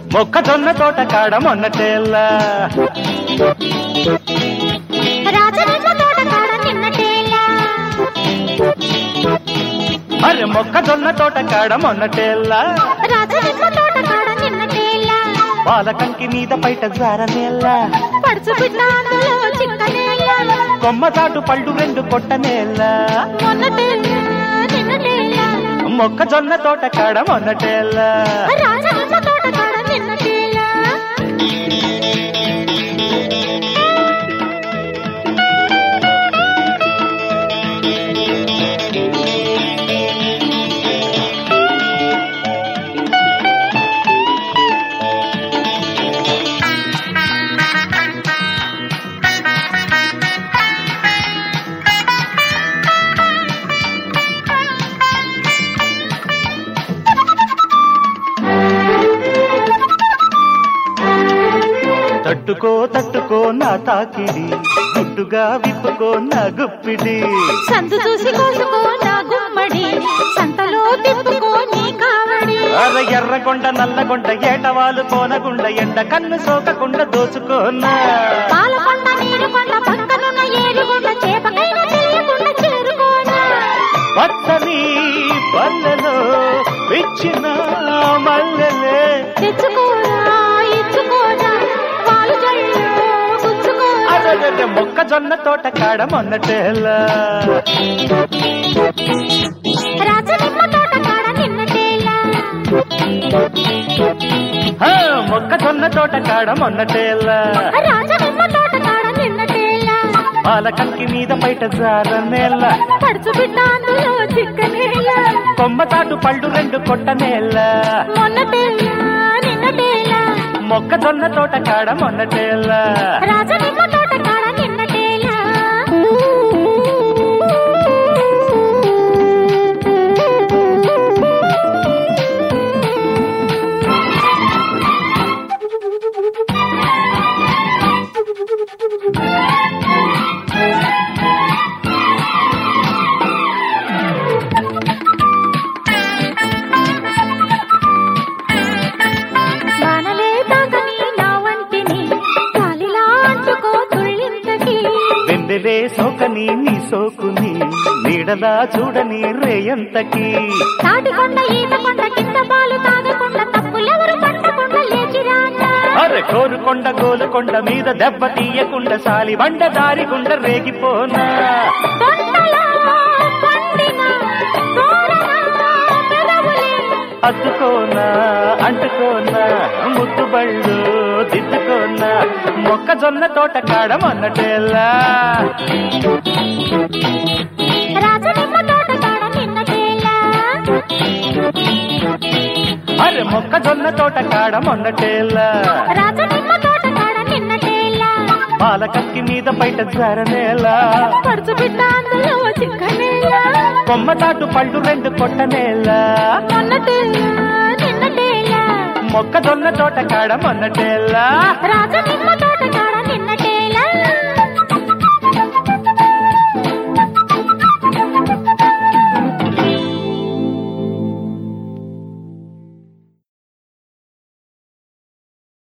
మొక్కజొన్న తోట కాడ మొన్నటేలా రాజనిమ్మ తోట కాడ నిన్నటేలా అరే మొక్కజొన్న తోట కాడ మొన్నటేలా రాజనిమ్మ తోట కాడ నిన్నటేలా పాలకంకి మీద బయట జారనేలా పడుచు బిడ్డ అందులో చిక్కనేలా కొమ్మ తాటు పళ్ళు రెండు కొట్టనేలా మొన్నటేలా నిన్నటేలా మొక్కజొన్న తోట కాడ మొన్నటేలా రాజనిమ్మ తోట కాడ నిన్నటేలా తట్టుకో తట్టుకో నా తాకిడి గుడ్డుగా విప్పుకో నా గుప్పిడి సందు చూసి కోసుకో నా గుమ్మడి సంతలో తిప్పుకో నీ కావడి అర ఎర్రగొండ నల్లగొండ ఏటవాలు కోనగుండ ఎండ కన్ను సోకకుండా దోచుకోనా పాలకొండ నీరుకొండ పక్కనున్న ఏరుకొండ చేపకైనా తెలియకుండా చేరుకోనా పచ్చని పల్లెలో విచ్చిన మల్లెలే తెచ్చుకోరా ఇచ్చుకోరా పాలు జల్లు గుచ్చుకోరా అరగ మొక్కజొన్న తోట కాడ మొన్నటేలా రాజనిమ్మ తోట కాడ నిన్నటేలా హా, మొక్కజొన్న తోట కాడ మొన్నటేలా రాజనిమ్మ తోట కాడ నిన్నటేలా పాలకంకి మీద బయట జారనేలా పడుచు బిడ్డ అందులో చిక్కనేలా కొమ్మ తాటు పళ్ళు రెండు కొట్టనేలా మొన్నటేలా నిన్నటేలా మొక్కజొన్న తోట కాడ మొన్నటేలా రాజనిమ్మ తోట కాడ నిన్నటేలా వానలే తాకని నా వంటిని గాలిలా అంటుకో తుళ్ళింతకి వెందెలే సోకని నీ సోకుని నీడలా చూడని రేయంతకి తాటికొండ ఈతకొండ కింద పాలు తాగకుండా తప్పులెవరు పట్టకుండా లేచిరానా అరే కోరుకొండ గోలుకొండ మీద దెబ్బ తీయకుండా సాలి బండ దారిగుండ రేగిపోనా తొండలో పండిన తోరణ పెదవులే అద్దుకోనా అంటుకోనా ముద్దు బళ్ళు దిద్దుకోనా మొక్కజొన్న తోట కాడ మొన్నటేలా రాజనిమ్మ తోట కాడ నిన్నటేలా అరే మొక్కజొన్న తోట కాడ మొన్నటేలా రాజనిమ్మ తోట కాడ నిన్నటేలా పాలకక్కి మీద బయట జారనేలా పడుచు బిడ్డ అందులో చిక్కనేలా కొమ్మ తాటు పళ్ళు రెండు కొట్టనేలా మొన్నటేలా నిన్నటేలా మొక్కజొన్న తోట కాడ మొన్నటేలా రాజనిమ్మ